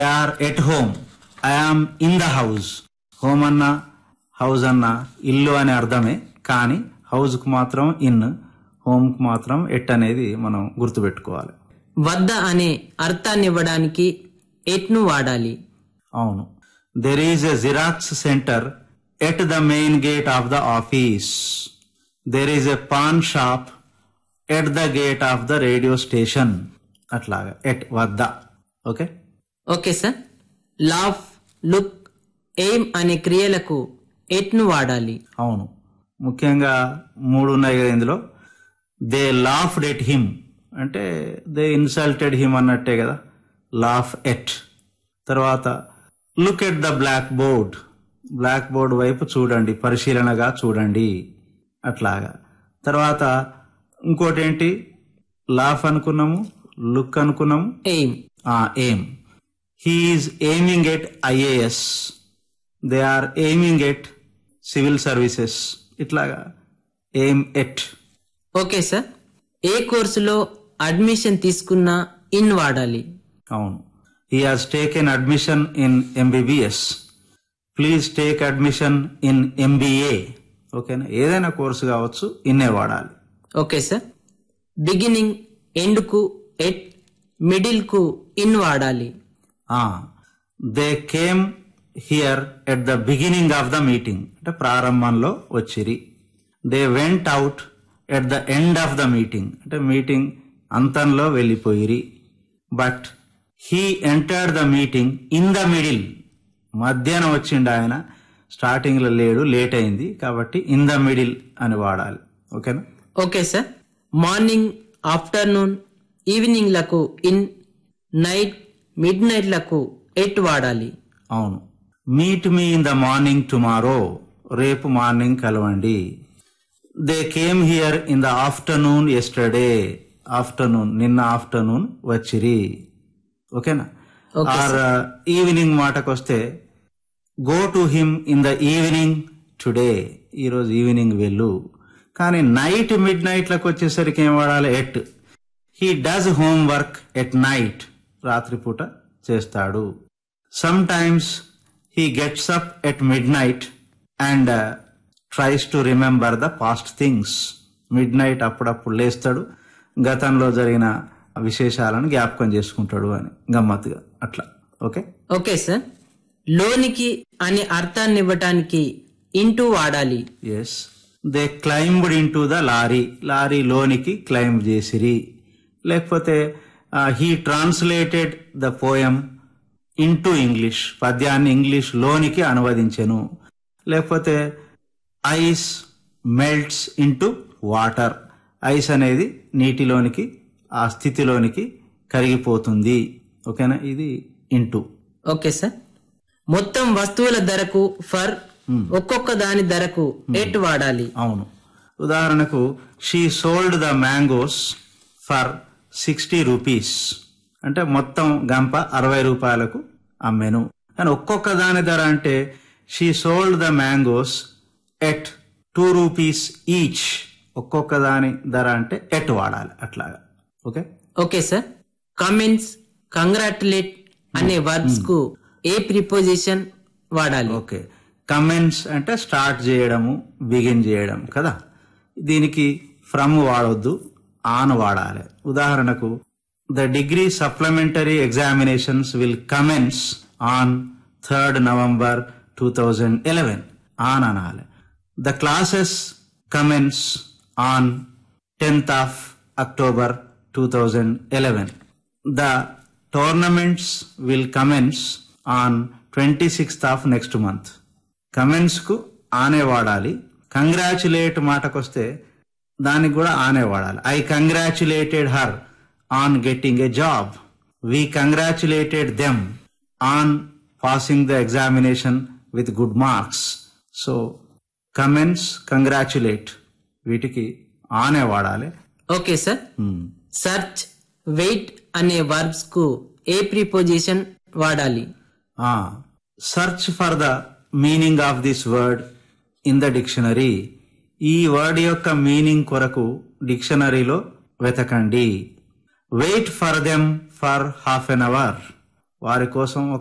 are at home I am in the house home అన్న house అన్న ఇల్లు అనే అర్థమే కానీ హౌస్ కు మాత్రం ఇన్ హోమ్ కు మాత్రం ఎట్ అనేది మనం గుర్తుపెట్టుకోవాలి వద్ద అనే అర్థాన్ని ఇవ్వడానికి ఎట్ను వాడాలి అవును there is a xerox centre at the main gate of the office there is a paan shop at the gate of the radio station అట్లాగా ఎట్ వద్ద okay okay sir laugh look aim అనే క్రియలకు ఎట్ను వాడాలి అవును ముఖ్యంగా మూడు ఉన్నాయి కదా ఇందులో దే లాఫ్డ్ ఎట్ హిమ్ అంటే దే ఇన్సల్టెడ్ హిమ్ అన్నట్టే కదా లాఫ్ ఎట్ తర్వాత look at the black board black board వైపు చూడండి పరిశీలనగా చూడండి అట్లాగా తర్వాత ఇంకోటి ఏంటి లాఫ్ అనుకున్నాము లుక్ అనుకున్నాము aim aim he is aiming at IAS they are aiming at civil services ఇట్లాగా ఎయిమ్ ఎట్ ఓకే సార్ ఏ కోర్సులో అడ్మిషన్ తీసుకున్నా ఇన్ వాడాలి అవును he has taken admission in MBBS please take admission in MBA ఓకేనా ఏదైనా కోర్సు కావచ్చు ఇన్నే వాడాలి ఓకే సార్ బిగినింగ్ ఎండ్ కు ఎట్ మిడిల్ కు ఇన్ వాడాలి they came here at the beginning of the meeting అంటే ప్రారంభంలో వచ్చిరి they went out at the end of the meeting అంటే మీటింగ్ అంతంలో వెళ్ళిపోయిరి but he entered the meeting in the middle మధ్యాహ్నం వచ్చిండు ఆయన స్టార్టింగ్ లో లేడు లేట్ అయింది కాబట్టి ఇన్ ద మిడిల్ అని వాడాలి ఓకేనా okay sir morning afternoon evening లకు ఇన్ నైట్ మిడ్ నైట్ లకు ఎట్ వాడాలి అవును meet me in the morning tomorrow రేపు మార్నింగ్ కలవండి they came here in the afternoon yesterday afternoon నిన్న ఆఫ్టర్నూన్ వచ్చిరి ఓకేనా Okay, ఆర్ ఈవినింగ్ మాటకు వస్తే go to him in the evening today ఈరోజు ఈవినింగ్ వెళ్ళు కానీ నైట్ మిడ్ నైట్లకు వచ్చేసరికి ఏం వాడాలి at he does homework at night రాత్రిపూట చేస్తాడు some sometimes he gets up at midnight and tries to remember the past things midnight అప్పుడప్పుడు లేస్తాడు గతంలో జరిగిన విశేషాలను జ్ఞాపకం చేసుకుంటాడు అని గమ్మత్తుగా అట్లా ఓకే ఓకే సార్ లోనికి అనే అర్థాన్ని ఇవ్వటానికి ఇంటూ వాడాలి as they climbed into the lorry lorry లోనికి క్లైంబ్ చేసిరి లేకపోతే he translated the poem into English పద్యాన్ని ఇంగ్లీష్ లోనికి అనువదించెను లేకపోతే ice melts into water ice అనేది నీటిలోనికి ఆ స్థితిలోనికి కరిగిపోతుంది ఓకేనా ఇది ఇంటూ ఓకే సార్ మొత్తం వస్తువుల ధరకు ఫర్ ఒక్కొక్క దాని ధరకు ఎట్ వాడాలి అవును ఉదాహరణకు she sold the mangoes for sixty rupees అంటే మొత్తం గంప అరవై రూపాయలకు అమ్మెను కానీ ఒక్కొక్క దాని ధర అంటే she sold the mangoes at two rupees each ఒక్కొక్క దాని ధర అంటే ఎట్ వాడాలి అట్లాగా okay okay sir commence congratulate అనే వర్బ్స్ కు ఏ ప్రిపోజిషన్ వాడాలి ఓకే కమెంట్స్ అంటే స్టార్ట్ చేయడము బిగిన్ చేయడం కదా దీనికి ఫ్రమ్ వాడొద్దు ఆన్ వాడాలి ఉదాహరణకు the degree supplementary examinations will commence on third November two thousand eleven on అనాలి the classes commence on tenth of October two thousand eleven the tournaments will commence on twenty sixth of next month commence కు ఆనే వాడాలి congratulate మాటకొస్తే దానికి కూడా ఆనే వాడాలి I congratulated her on getting a job we congratulated them on passing the examination with good marks so commence congratulate వీటికి ఆనే వాడాలి ఓకే సార్ సర్చ్ వెయిట్ అనే వర్బ్స్ కు ఏ ప్రిపోజిషన్ వాడాలి search for the meaning of this word in the dictionary ఈ word యొక్క meaning కొరకు డిక్షనరీలో వెతకండి wait for them for half an hour వారి కోసం